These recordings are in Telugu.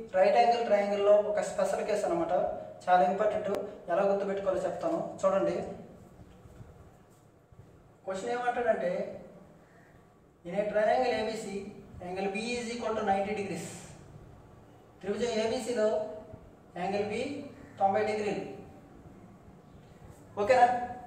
రైట్ యాంగిల్ ట్రయాంగిల్లో ఒక స్పెషల్ కేసు అనమాట చాలా ఇంపార్టెంట్ ఎలా గుర్తుపెట్టుకోవాలో చెప్తాను చూడండి క్వశ్చన్ ఏమంటాడంటే in a triangle ABC angle B is equal to ninety degrees త్రిభుజం ఏబిసిలో యాంగిల్ బి తొంభై డిగ్రీలు ఓకేనా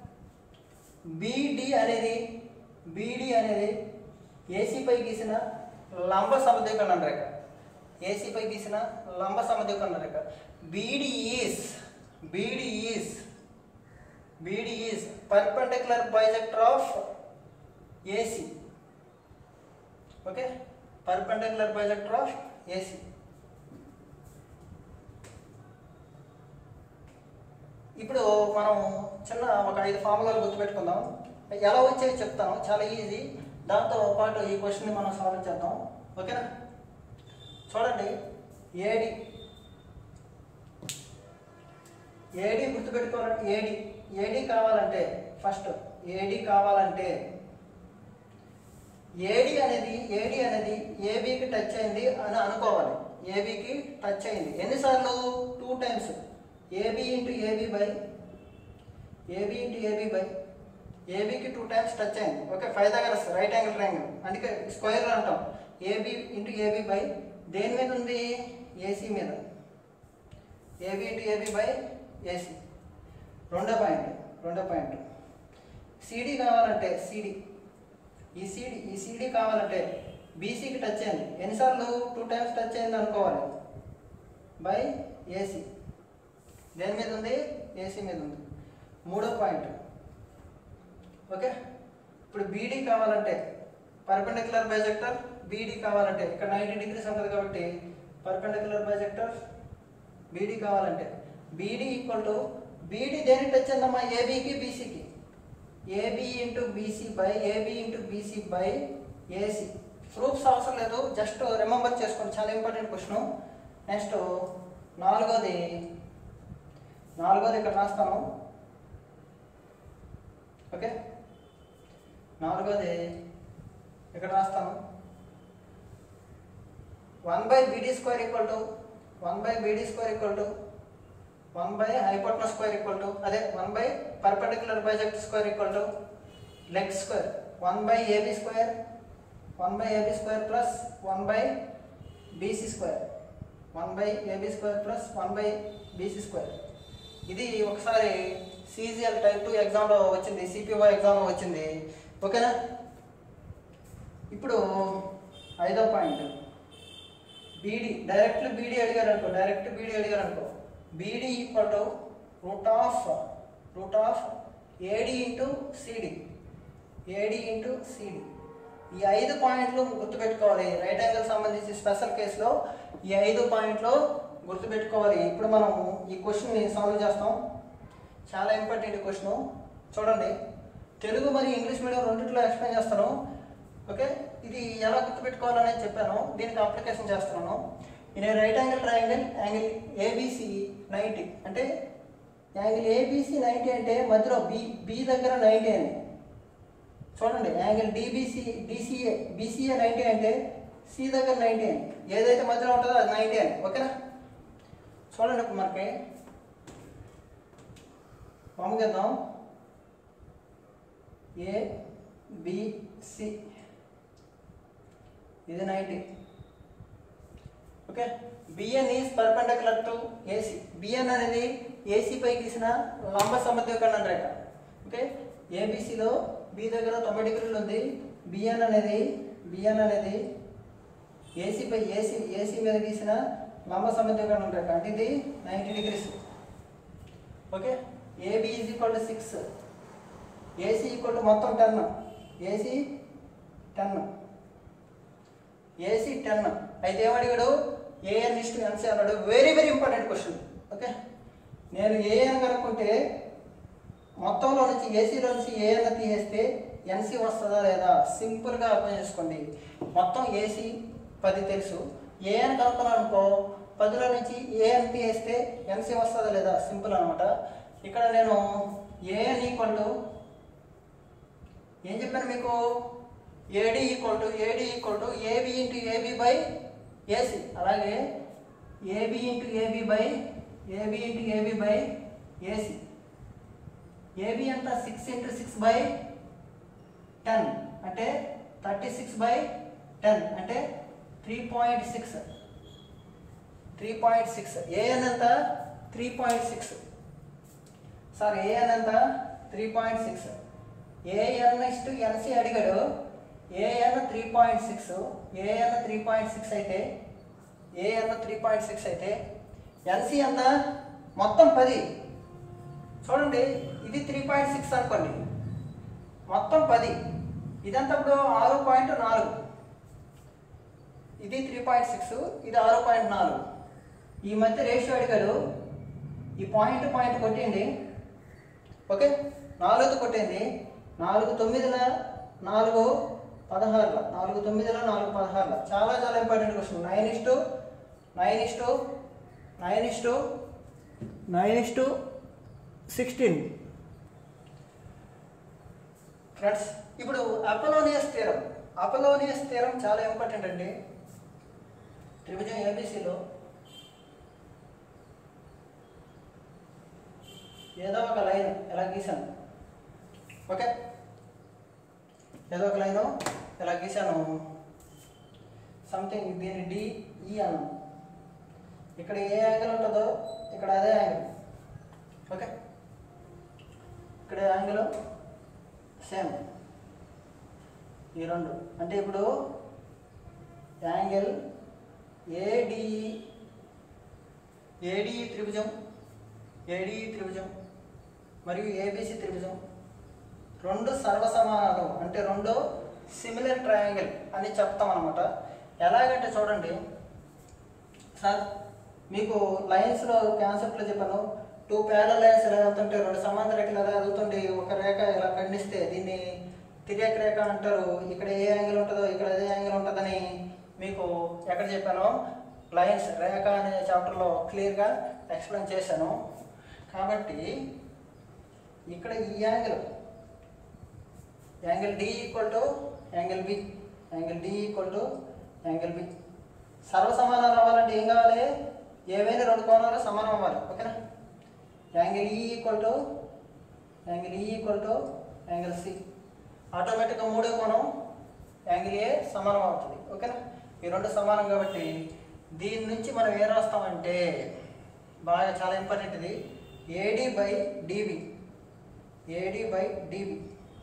బీడి అనేది బీడి అనేది ఏసీపై గీసిన లంబ సమద్వికరణ రేఖ ఏసీపై గీసిన లంబ సమద్వికరణ రేఖ BD is BD is BD is perpendicular bisector of AC okay perpendicular bisector of AC ఇప్పుడు మనం చిన్న ఒక ఐదు ఫార్ములాలు గుర్తుపెట్టుకుందాం ఎలా వచ్చాయో చెప్తాను చాలా ఈజీ దాంతో పాటు ఈ క్వశ్చన్ని మనం సాల్వ్ చేద్దాం ఓకేనా చూడండి ఏడి ఏడి గుర్తుపెట్టుకోవాలంటే ఏడి ఏడి కావాలంటే ఫస్ట్ ఏడి కావాలంటే ఏడి అనేది ఏడి అనేది ఏబీకి టచ్ అయింది అని అనుకోవాలి ఏబీకి టచ్ అయింది ఎన్నిసార్లు two times AB into AB by AB into AB by ఏబీకి టూ టైమ్స్ టచ్ అయింది okay Pythagoras right angle triangle అందుకే స్క్వేర్ అంటాం ఏబీ ఇంటూ ఏబీ బై దేని మీద ఉంది ఏసీ మీద AB into AB by AC రెండో పాయింట్ రెండో పాయింట్ సిడి కావాలంటే సిడి ఈ సిడి ఈ సిడి కావాలంటే బీసీకి టచ్ అయింది ఎన్నిసార్లు టూ టైమ్స్ టచ్ అయింది అనుకోవాలి బై ఏసీ దేని మీద ఉంది ఏసీ మీద ఉంది మూడో పాయింట్ ఓకే ఇప్పుడు బీడీ కావాలంటే పర్పెండిక్యులర్ బైజెక్టర్ బీడీ కావాలంటే ఇక్కడ నైంటీ డిగ్రీస్ ఉంటుంది కాబట్టి పర్పెండిక్యులర్ బైజెక్టర్ బీడీ కావాలంటే బీడీ ఈక్వల్ టు బీడీ దేనికి టచ్ అయిందమ్మా ఏబీకి బీసీకి AB into BC by AB into BC by AC proofs అవసరం లేదు జస్ట్ రిమెంబర్ చేసుకోండి చాలా ఇంపార్టెంట్ క్వశ్చన్ నెక్స్ట్ నాలుగోది నాలుగోది ఇక్కడ రాస్తాను ఓకే నాలుగోది ఇక్కడ రాస్తాను one by BD square equal to one by BD square equal to one by hypotenuse square equal to అదే one by perpendicular bisect square equal to leg square one by AB square one by AB square plus one by BC square one by AB square plus one by BC square ఇది ఒకసారి సీజీఎల్ టైప్ టూ ఎగ్జామ్లో వచ్చింది సిపిఓ ఎగ్జామ్లో వచ్చింది ఓకేనా ఇప్పుడు ఐదో పాయింట్ బీడీ డైరెక్ట్ బీడీ అడిగారు అనుకో డైరెక్ట్ బీడీ అడిగారు అనుకో BD equal to root of root of AD into CD AD into CD ఈ ఐదు పాయింట్లు గుర్తుపెట్టుకోవాలి రైట్ యాంగిల్ సంబంధించి స్పెషల్ కేసులో ఈ ఐదు పాయింట్లు గుర్తుపెట్టుకోవాలి ఇప్పుడు మనం ఈ క్వశ్చన్ని సాల్వ్ చేస్తాం చాలా ఇంపార్టెంట్ క్వశ్చన్ చూడండి తెలుగు మరియు ఇంగ్లీష్ మీడియం రెండిట్లో ఎక్స్ప్లెయిన్ చేస్తాను ఓకే ఇది ఎలా గుర్తుపెట్టుకోవాలనేది చెప్పాను దీనికి అప్లికేషన్ చేస్తున్నాను in right angle triangle angle ABC ninety అంటే యాంగిల్ ఏబిసి నైంటీ అంటే మధ్యలో బి బి దగ్గర నైంటీ అని చూడండి angle DBC DCA BCA ninety అంటే సి దగ్గర నైంటీ అని ఏదైతే మధ్యలో ఉంటుందో అది నైంటీ అని ఓకేనా చూడండి ఇప్పుడు మనకి పంపిద్దాం ఏ బిసి ఇది ninety okay BN is perpendicular to AC BN అనేది ఏసీపై గీసిన లంబ సమద్వికరణ రేఖ ఓకే ఏబిసిలో బి దగ్గర తొంభై డిగ్రీలు ఉంది బిఎన్ అనేది బిఎన్ అనేది ఏసీపై ఏసీ ఏసీ మీద గీసిన లంబ సమద్వికరణ రేఖ అంటే ఇది ninety degrees okay AB is equal to six AC equal to మొత్తం ten AC ten AC ten అయితే ఏమడిగాడు ఏఎన్ ఇస్ట్ ఎన్సీ అన్నాడు very very important question okay నేను ఏఎన్ కనుక్కుంటే మొత్తంలో నుంచి ఏసీలో నుంచి ఏఎన్ తీసేస్తే ఎన్సీ వస్తుందా లేదా సింపుల్గా అర్థం చేసుకోండి మొత్తం ఏసీ పది తెలుసు ఏఎన్ కనుక్కున్నాను అనుకో పదిలో నుంచి ఏఎన్ తీసేస్తే ఎన్సీ వస్తుందా లేదా సింపుల్ అనమాట ఇక్కడ నేను ఏఎన్ ఈక్వల్ టు ఏం చెప్పాను మీకు AD equal to AD equal to AB into AB by AC అలాగే AB into AB by AB into AB by AC AB ఎంత six into six by ten అంటే థర్టీ సిక్స్ బై టెన్ అంటే three point six three point six AN ఎంత three point six sir AN ఎంత three point six AN next NC అడిగాడు AN three point six AN three point six అయితే ఏఎన్ త్రీ పాయింట్ సిక్స్ అయితే ఎన్సి ఎంత మొత్తం పది చూడండి ఇది త్రీ పాయింట్ సిక్స్ అనుకోండి మొత్తం పది ఇదంతా ఇప్పుడు ఆరు పాయింట్ నాలుగు ఇది త్రీ పాయింట్ సిక్స్ ఇది ఆరు పాయింట్ నాలుగు ఈ మధ్య రేషియో అడిగాడు ఈ పాయింట్ పాయింట్ కొట్టింది ఓకే నాలుగు కొట్టింది నాలుగు తొమ్మిదిల నాలుగు పదహారుల నాలుగు తొమ్మిదిల నాలుగు పదహారుల చాలా చాలా important question nine is to nine is to nine is to nine is to sixteen friends ఇప్పుడు అపలోనియస్ థీరం అపలోనియస్ థీరం చాలా ఇంపార్టెంట్ అండి త్రిభుజం ఏబిసిలో ఏదో ఒక లైన్ ఎలా గీసాను ఓకే ఏదో ఒక లైను ఎలా గీసాను సంథింగ్ దీన్ని డిఈ అన్నాను ఇక్కడ ఏ యాంగిల్ ఉంటుందో ఇక్కడ అదే యాంగిల్ ఓకే ఇక్కడ యాంగిల్ సేమ్ ఈ రెండు అంటే ఇప్పుడు యాంగిల్ ఏడిఈ ఏడిఈ త్రిభుజం ఏడిఈ త్రిభుజం మరియు ఏబిసి త్రిభుజం రెండు సర్వసమానాలు అంటే రెండు సిమిలర్ ట్రయాంగిల్ అని చెప్తాం అనమాట ఎలాగంటే చూడండి సార్ మీకు లైన్స్లో కాన్సెప్ట్లో చెప్పాను టూ ప్యారల్ లైన్స్ ఎలా వెళ్తుంటే రెండు సమాంతర రేఖలు ఎలా వెళ్తుంటే ఒక రేఖ ఇలా ఖండిస్తే దీన్ని తిరియక రేఖ అంటారు ఇక్కడ ఏ యాంగిల్ ఉంటుందో ఇక్కడ అదే యాంగిల్ ఉంటుందని మీకు ఎక్కడ చెప్పాను లైన్స్ రేఖ అనే చాప్టర్లో క్లియర్గా ఎక్స్ప్లెయిన్ చేశాను కాబట్టి ఇక్కడ ఈ angle angle D equal to angle B angle D equal to angle B సర్వసమానాలు అవ్వాలంటే ఏం కావాలి ఏవైనా రెండు కోణాలు సమానం అవ్వాలి ఓకేనా angle E equal to angle E equal to angle C ఆటోమేటిక్గా మూడో కోణం యాంగిల్ ఏ సమానం అవుతుంది ఓకేనా ఈ రెండు సమానం కాబట్టి దీని నుంచి మనం ఏం రాస్తామంటే బాగా చాలా ఇంపార్టెంట్ ఇది AD by DB AD by DB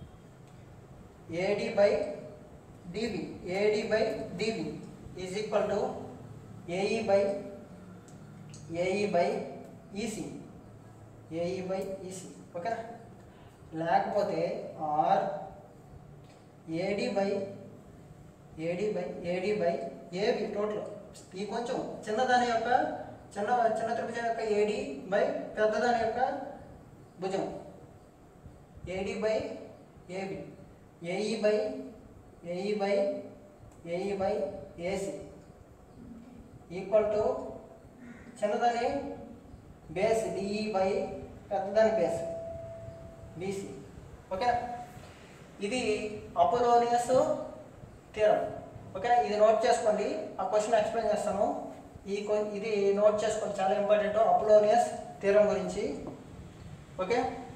AD by DB AD by DB is equal to AE by AE by EC AE by EC ఓకేనా లేకపోతే or AD by AD by AD by AB total ఈ కొంచెం చిన్నదాని యొక్క చిన్న చిన్న త్రిభుజం యొక్క ఏడి బై పెద్దదాని యొక్క భుజం AD by AB AE by AE by AE by AC equal to చిన్నదాని బేస్ డిఈ బై పెద్దదాని బేస్ బీసీ ఓకే ఇది అపోలోనియస్ థీరం ఓకే ఇది నోట్ చేసుకోండి ఆ క్వశ్చన్ ఎక్స్ప్లెయిన్ చేస్తాను ఈ క్వ- ఇది నోట్ చేసుకోండి చాలా ఇంపార్టెంట్ అపోలోనియస్ థీరం గురించి ఓకే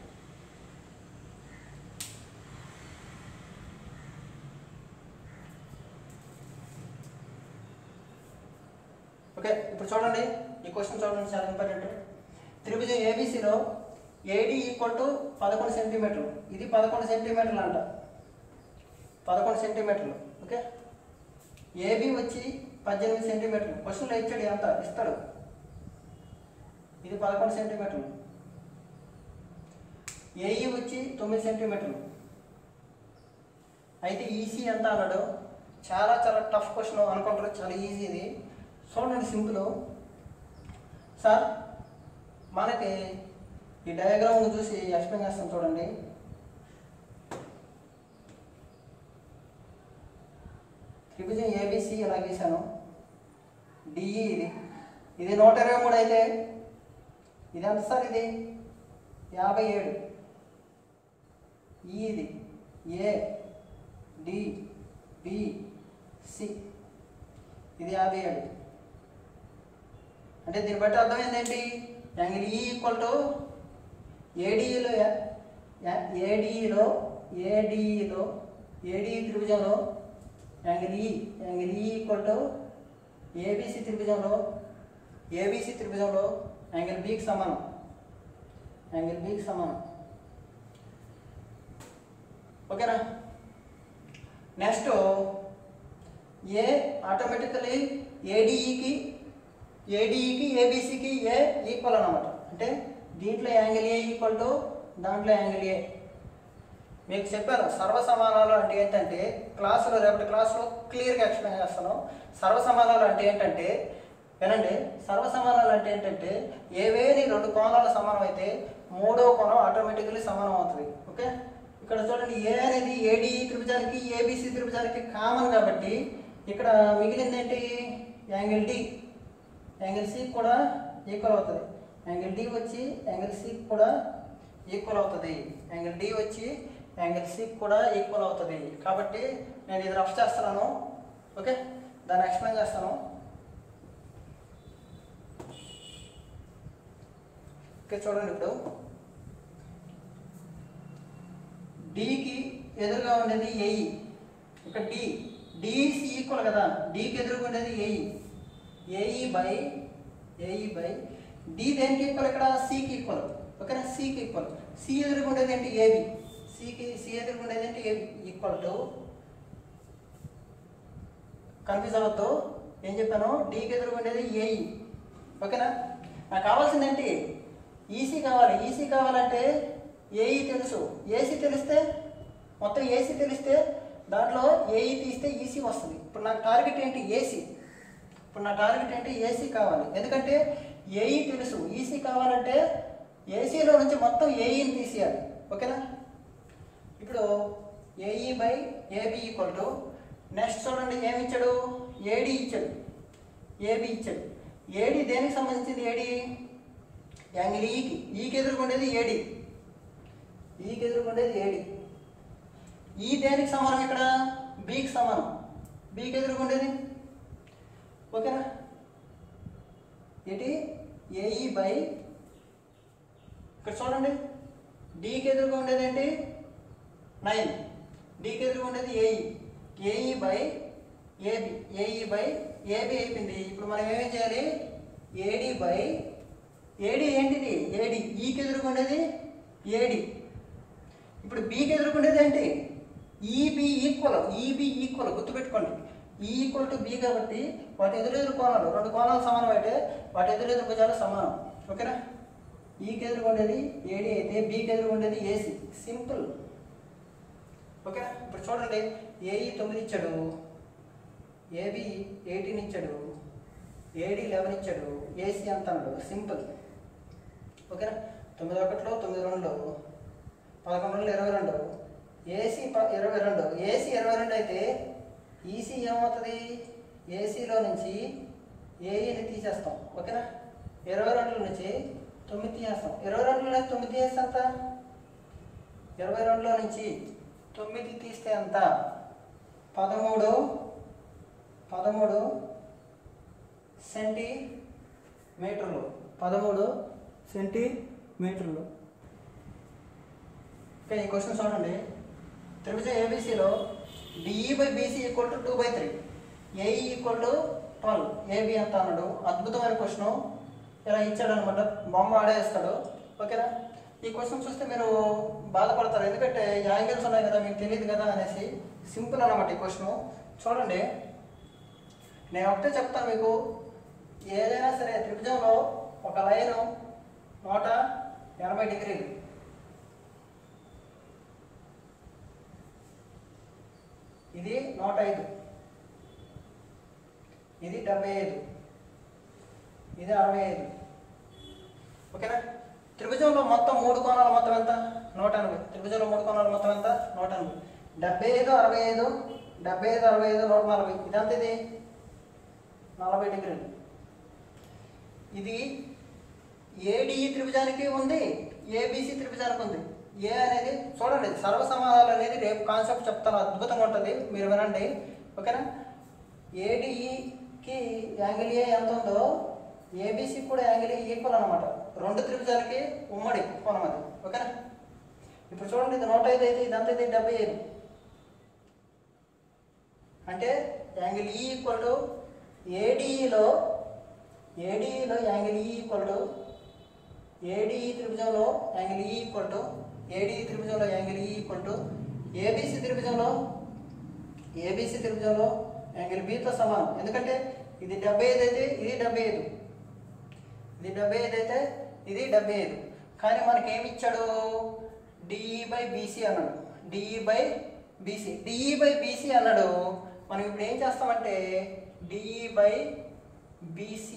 ఓకే ఇప్పుడు చూడండి ఈ క్వశ్చన్ చూడండి చాలా ఇంపార్టెంట్ త్రిభుజం ఏబీసీలో ఏడి ఈక్వల్ టు పదకొండు సెంటీమీటర్లు ఇది పదకొండు సెంటీమీటర్లు అంట పదకొండు సెంటీమీటర్లు ఓకే ఏబి వచ్చి పద్దెనిమిది సెంటీమీటర్లు క్వశ్చన్లో ఇచ్చాడు ఎంత ఇస్తాడు ఇది పదకొండు సెంటీమీటర్లు ఏఈ వచ్చి తొమ్మిది సెంటీమీటర్లు అయితే ఈసీ ఎంత అన్నాడు చాలా చాలా టఫ్ క్వశ్చన్ అనుకుంటారు చాలా ఈజీ ఇది చూడండి సింపుల్ సార్ మనకి ఈ డయాగ్రామ్ చూసి ఎక్స్ప్లెయిన్ చేస్తాను చూడండి త్రిభుజం ఏబిసి ఇలా గీసాను డిఈ ఇది ఇది నూట ఇరవై మూడు అయితే ఇది ఎంత సార్ ఇది యాభై ఏడు ఈ ఇది ఏ డి బి సి ఇది యాభై ఏడు అంటే దీన్ని బట్టి అర్థం ఏంటంటి యాంగిల్ ఈ ఈక్వల్ టు ఏడీలో ఏడీలో ఏడీలో ఏడీ త్రిభుజంలో angle E angle E equal to ABC త్రిభుజంలో ఏబీసీ త్రిభుజంలో యాంగిల్ బికి సమానం యాంగిల్ బికి సమానం ఓకేనా నెక్స్ట్ ఏ ఆటోమేటికలీ ఏడీఈకి ఏడీఈకి ఏబీసీకి ఏ ఈక్వల్ అనమాట అంటే దీంట్లో యాంగిల్ ఏ ఈక్వల్ టు దాంట్లో యాంగిల్ ఏ మీకు చెప్పాను సర్వసమానాలు అంటే ఏంటంటే క్లాసులో రేపటి క్లాసులో క్లియర్గా ఎక్స్ప్లెయిన్ చేస్తాను సర్వసమానాలు అంటే ఏంటంటే వినండి సర్వసమానాలు అంటే ఏంటంటే ఏవేని రెండు కోణాలు సమానం అయితే మూడో కోణం ఆటోమేటికలీ సమానం అవుతుంది ఓకే ఇక్కడ చూడండి ఏ అనేది ఏడి త్రిభుజానికి ఏబిసి త్రిభుజానికి కామన్ కాబట్టి ఇక్కడ మిగిలింది ఏంటి యాంగిల్ డి యాంగిల్ సి కూడా ఈక్వల్ అవుతుంది యాంగిల్ డి వచ్చి యాంగిల్ సి కూడా ఈక్వల్ అవుతుంది యాంగిల్ డి వచ్చి యాంగిల్ సి కూడా ఈక్వల్ అవుతుంది కాబట్టి నేను ఇది రఫ్ చేస్తున్నాను ఓకే దాన్ని ఎక్స్ప్లెయిన్ చేస్తాను ఓకే చూడండి ఇప్పుడు డికి ఎదురుగా ఉండేది ఏఈ ఇక్కడ డి డిసి ఈక్వల్ కదా డికి ఎదురుగా ఉండేది AE AE by AE by D దేనికి ఈక్వల్ ఇక్కడ సికి ఈక్వల్ ఓకేనా సికి ఈక్వల్ సి ఎదురుగా ఉండేది ఏంటి ఏబి సికి సి ఎదురుగా ఉండేది ఏంటి ఏబి ఈక్వల్ టు కన్ఫ్యూజ్ అవ్వద్దు ఏం చెప్పాను డీకి ఎదురుగా ఉండేది ఏఈ ఓకేనా నాకు కావాల్సింది ఏంటి ఈసీ కావాలి ఈసీ కావాలంటే ఏఈ తెలుసు ఏసీ తెలిస్తే మొత్తం ఏసీ తెలిస్తే దాంట్లో ఏఈ తీస్తే ఈసీ వస్తుంది ఇప్పుడు నాకు టార్గెట్ ఏంటి ఏసీ ఇప్పుడు నా టార్గెట్ ఏంటి ఏసీ కావాలి ఎందుకంటే ఏఈ తెలుసు ఈసీ కావాలంటే ఏసీలో నుంచి మొత్తం ఏఈని తీసేయాలి ఓకేనా ఇప్పుడు AE by AB equal to next చూడండి ఏమి ఇచ్చాడు ఏడి ఇచ్చాడు ఏబి ఇచ్చాడు ఏడి దేనికి సంబంధించింది ఏడి యాంగిల్ ఈకి ఈకి ఎదుర్కొండేది ఏడి ఈకి ఎదుర్కొండేది ఏడి ఈ దేనికి సమానం ఇక్కడ బీకి సమానం బీకి ఎదుర్కొండేది ఓకేనా ఏంటి ఏఈ బై ఇక్కడ చూడండి డీకి ఎదురుగా ఉండేది ఏంటి నైన్ డీకి ఎదురుగా ఉండేది AE AE by AB AE by AB అయిపోయింది ఇప్పుడు మనం ఏమేం చేయాలి ఏడి బై ఏడి ఏంటిది ఏడి ఈకి ఎదురుగా ఉండేది ఏడి ఇప్పుడు బీకి ఎదురుకుండేది ఏంటి ఈబి ఈక్వల్ ఈబి ఈక్వల్ గుర్తుపెట్టుకోండి ఈ ఈక్వల్ టు బి కాబట్టి వాటి ఎదురు ఎదురు కోణాలు రెండు కోణాలు సమానం అయితే వాటి ఎదురు ఎదురు భుజాలు సమానం ఓకేనా ఈకి ఎదురుకుండేది ఏడి అయితే బీకి ఎదురుకుండేది ఏసీ సింపుల్ ఓకేనా ఇప్పుడు చూడండి ఏఈ తొమ్మిది ఇచ్చాడు ఏబి ఎయిటీన్ ఇచ్చాడు ఏడి లెవెన్ ఇచ్చాడు ఏసీ అంత అన్నాడు సింపుల్ ఓకేనా తొమ్మిది ఒకటిలో తొమ్మిది రెండులో పదకొండు వందల ఇరవై రెండు ఏసీ ప- ఇరవై రెండు ఏసీ ఇరవై రెండు అయితే ఈసీ ఏమవుతుంది ఏసీలో నుంచి ఏఈని తీసేస్తాం ఓకేనా ఇరవై రెండుల నుంచి తొమ్మిది తీసేస్తాం ఇరవై రెండులో నుంచి తొమ్మిది తీసేస్తే ఎంత ఇరవై రెండులో నుంచి తొమ్మిది తీస్తే ఎంత పదమూడు పదమూడు సెంటీమీటర్లు పదమూడు సెంటీమీటర్లు ఓకే ఈ క్వశ్చన్ చూడండి త్రిభుజం ఏబీసీలో DE by BC equal to two by three AE equal to twelve AB ఎంత అన్నాడు అద్భుతమైన క్వశ్చన్ ఇలా ఇచ్చాడు అనమాట బొమ్మ ఆడేస్తాడు ఓకేనా ఈ క్వశ్చన్ చూస్తే మీరు బాధపడతారు ఎందుకంటే యాంగిల్స్ ఉన్నాయి కదా మీకు తెలియదు కదా అనేసి సింపుల్ అన్నమాట ఈ క్వశ్చన్ చూడండి నేను ఒకటే చెప్తాను మీకు ఏదైనా సరే త్రిభుజంలో ఒక లైన్ నూట ఎనభై డిగ్రీలు ఇది నూట ఐదు ఇది డెబ్బై ఐదు ఇది అరవై ఐదు ఓకేనా త్రిభుజంలో మొత్తం మూడు కోణాలు మొత్తం ఎంత నూట ఎనభై త్రిభుజంలో మూడు కోణాలు మొత్తం ఎంత నూట ఎనభై డెబ్బై ఐదు అరవై ఐదు డెబ్బై ఐదు అరవై ఐదు నూట నలభై ఇదంతా ఇది నలభై డిగ్రీలు ఇది ఏడిఈ త్రిభుజానికి ఉంది ఏబిసి త్రిభుజానికి ఉంది ఏ అనేది చూడండి సర్వసమాధాలు అనేది రేపు కాన్సెప్ట్ చెప్తాను అద్భుతంగా ఉంటుంది మీరు వినండి ఓకేనా ఏడిఈకి యాంగిల్ ఏ ఎంత ఉందో ఏబీసీ కూడా యాంగిల్ ఈక్వల్ అనమాట రెండు త్రిభుజాలకి ఉమ్మడి కోణం అది ఓకేనా ఇప్పుడు చూడండి ఇది నూట ఐదు అయితే ఇదంతా ఇది డెబ్బై ఐదు అంటే యాంగిల్ ఈ ఈక్వల్ టు ఏడీఈలో ఏడీఈలో angle E equal to ADE త్రిభుజంలో angle E equal to ADE త్రిభుజంలో angle E equal to ABC త్రిభుజంలో ఏబీసీ త్రిభుజంలో యాంగిల్ బీతో సమానం ఎందుకంటే ఇది డెబ్బై ఐదు అయితే ఇది డెబ్బై ఐదు ఇది డెబ్బై ఐదు అయితే ఇది డెబ్బై ఐదు కానీ మనకి ఏమి ఇచ్చాడు డిఈ బై బీసీ అన్నాడు DE by BC DE by BC అన్నాడు మనం ఇప్పుడు ఏం చేస్తామంటే డిఈ బై బీసీ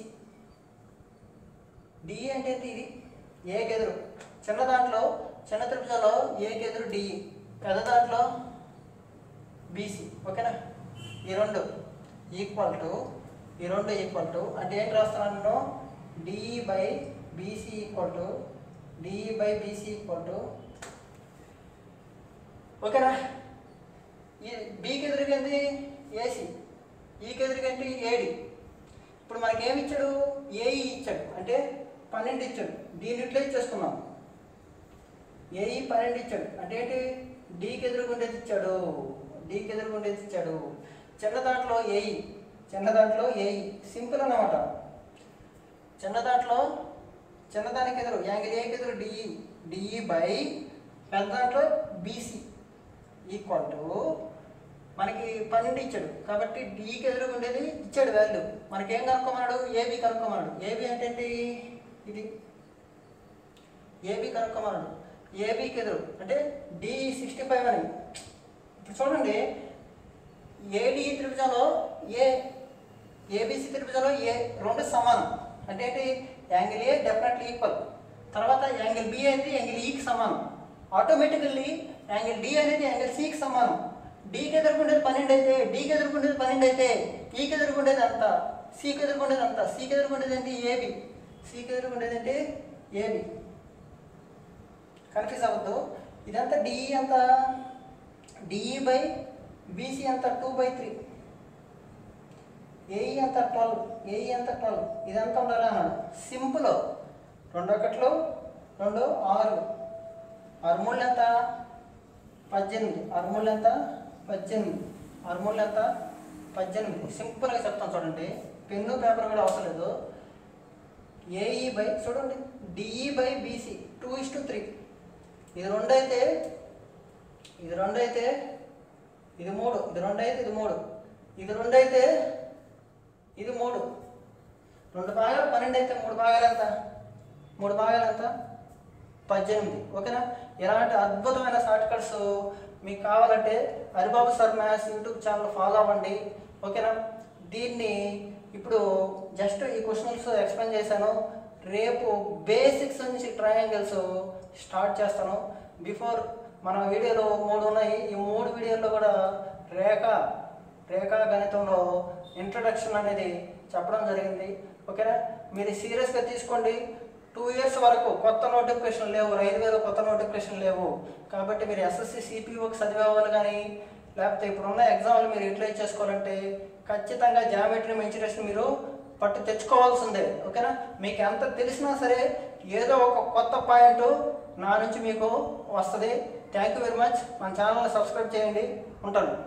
డిఈ అంటే ఏంటి ఇది ఏ ఎదురు చిన్న దాంట్లో చిన్న త్రిభుజంలో ఏ ఎదురు డిఈ పెద్ద దాంట్లో బీసీ ఓకేనా ఈ రెండు ఈక్వల్ టు ఈ రెండు ఈక్వల్ టు అంటే ఏంటి రాస్తున్నాను DE by BC equal to DE by BC equal to ఓకేనా ఈ బీకి ఎదురుగంది ఏసీ ఈకి ఎదురుగంటి ఏడి ఇప్పుడు మనకి ఏమి ఇచ్చాడు ఏఈ ఇచ్చాడు అంటే పన్నెండు ఇచ్చాడు దీన్ని ఇట్లా ఇచ్చేసుకున్నాం ఏఈ పన్నెండు ఇచ్చాడు అంటే ఏంటి డీకి ఎదురుగుండేది ఇచ్చాడు డీకి ఎదురుగుండేది ఇచ్చాడు చిన్న దాంట్లో ఏఈ చిన్న దాంట్లో ఏఈ సింపుల్ అన్నమాట చిన్న దాంట్లో చిన్నదానికి ఎదురు యాంగిల్ ఏకి ఎదురు డిఈ డిఈ బై పెద్ద దాంట్లో బీసీ ఈక్వల్ టు మనకి పన్నెండు ఇచ్చాడు కాబట్టి డీకి ఎదురుగుండేది ఇచ్చాడు వాల్యూ మనకి ఏం కనుక్కోమన్నాడు ఏబి కనుక్కోమన్నాడు ఏబి అంటే ఏంటి ఇది ఏబి కనుక్కోమన్నాడు ఏబికి ఎదురు అంటే డి సిక్స్టీ ఫైవ్ అని ఇప్పుడు చూడండి ఏడి త్రిభుజంలో ఏ ఏబిసి త్రిభుజంలో ఏ రెండు సమానం అంటే ఏంటి యాంగిల్ ఏ డెఫినెట్లీ ఈక్వల్ తర్వాత యాంగిల్ బి అనేది యాంగిల్ ఈకి సమానం ఆటోమేటికల్లీ యాంగిల్ డి అనేది యాంగిల్ సికి సమానం డీకి ఎదుర్కొండేది పన్నెండు అయితే డీకి ఎదుర్కొండేది పన్నెండు అయితే ఈకి ఎదుర్కొండేది అంత సికి ఎదుర్కొండేది అంత సికి ఎదుర్కొండేది ఏంటి ఏబి సికి ఎదుర్కొండేది ఏంటి ఏబి కన్ఫ్యూజ్ అవ్వద్దు ఇదంతా డిఈ అంత డిఈ బై బీసీ అంత టూ బై త్రీ ఏఈ అంత ట్వెల్వ్ ఏఈ అంత ట్వెల్వ్ ఇదంతా ఉండాలి అన్నాడు సింపుల్ రెండు ఒకట్లు రెండు ఆరు ఆరు మూడు ఎంత పద్దెనిమిది ఆరు మూడు ఎంత పద్దెనిమిది ఆరు మూడు ఎంత పద్దెనిమిది సింపుల్గా చెప్తాను చూడండి పెన్ను పేపర్ కూడా అవసరం లేదు ఏఈ బై చూడండి DE by BC two is to three ఇది రెండు అయితే ఇది రెండు అయితే ఇది మూడు ఇది రెండు అయితే ఇది మూడు ఇది రెండు అయితే ఇది మూడు రెండు భాగాలు పన్నెండు అయితే మూడు భాగాలు ఎంత మూడు భాగాలు ఎంత పద్దెనిమిది ఓకేనా ఇలాంటి అద్భుతమైన షార్ట్ కట్స్ మీకు కావాలంటే Haribabu sir maths YouTube channel follow అవ్వండి ఓకేనా దీన్ని ఇప్పుడు జస్ట్ ఈ క్వశ్చన్స్ ఎక్స్ప్లెయిన్ చేశాను రేపు బేసిక్స్ నుంచి ట్రయాంగిల్స్ స్టార్ట్ చేస్తాను బిఫోర్ మన వీడియోలో మూడు ఉన్నాయి ఈ మూడు వీడియోల్లో కూడా రేఖ రేఖా గణితంలో ఇంట్రడక్షన్ అనేది చెప్పడం జరిగింది ఓకేనా మీరు సీరియస్గా తీసుకోండి టూ ఇయర్స్ వరకు కొత్త నోటిఫికేషన్ లేవు రైల్వేలో కొత్త నోటిఫికేషన్ లేవు కాబట్టి మీరు ఎస్ఎస్సి సిపిఓకి చదివేవాళ్ళు కానీ లేకపోతే ఇప్పుడున్న ఎగ్జామ్లు మీరు యూటిలైజ్ చేసుకోవాలంటే ఖచ్చితంగా జామెట్రీ మెన్చురేషన్ మీరు పట్టు తెచ్చుకోవాల్సిందే ఓకేనా మీకు ఎంత తెలిసినా సరే ఏదో ఒక కొత్త పాయింట్ నా నుంచి మీకు వస్తుంది థ్యాంక్ యూ వెరీ మచ్ మన ఛానల్ని సబ్స్క్రైబ్ చేయండి ఉంటాను